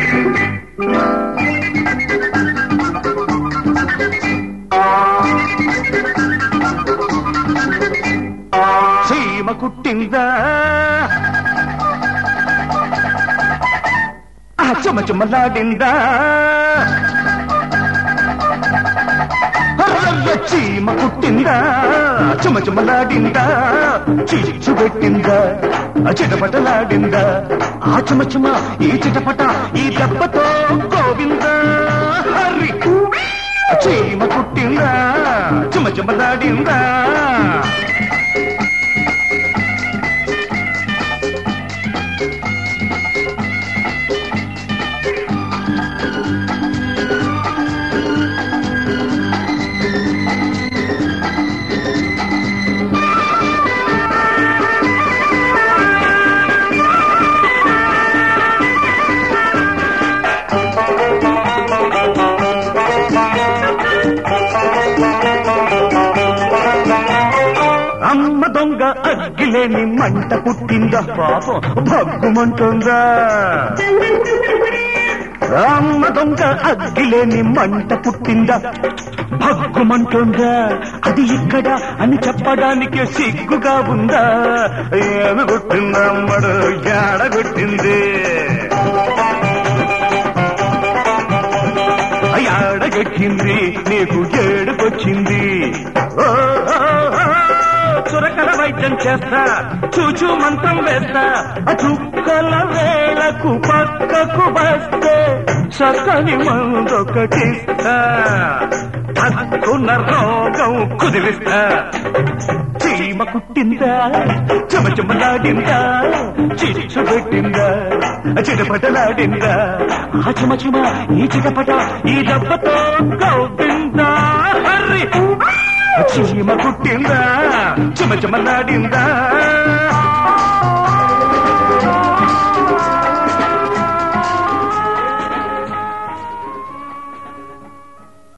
చీమ కుట్టిందా ఆ చెమ చెమలాడిందా అర్రర్ర చీమ కుట్టిందా చెమ చెమలాడిందా చిచ్చు పెట్టిందా ఆ చిటపటలాడిందా ఆ చెమ చెమ ఈ చిటపట ఈ దెబ్బతో గోవిందా హరి చీమ కుట్టిందా చెమ చెమలాడిందా అమ్మ దొంగ అగ్గిలేని మంట పుట్టిందా పాపం భగ్గుమంటుందా అమ్మ దొంగ అగ్గిలేని మంట పుట్టిందా భగ్గుమంటుందా అది ఇక్కడ అని చెప్పడానికి సిగ్గుగా ఉందా ఏమి కొట్టిందా అమ్మడు ఏడ కొట్టింది ఏడగెక్కింది నీకు ఏడుకొచ్చింది ఓ, ఓ, ఓ, చురకల వైద్యం చేస్తా చూచూ మంత్రం వేస్తా ఆ చుక్కల వేళకు పక్కకు వస్తే చక్కని మందొకటిస్తా తక్కున రోగం కుదిరిస్తా చీమ కుట్టిందా చెమ చెమలాడిందా చిచ్చు పెట్టిందా చిటపటలాడిందా ఆ చెమ చెమ ఈ చిటపట ఈ దెబ్బతో గౌపిందా హర్రి చీమ కుట్టిందా చెమ చెమలాడిందా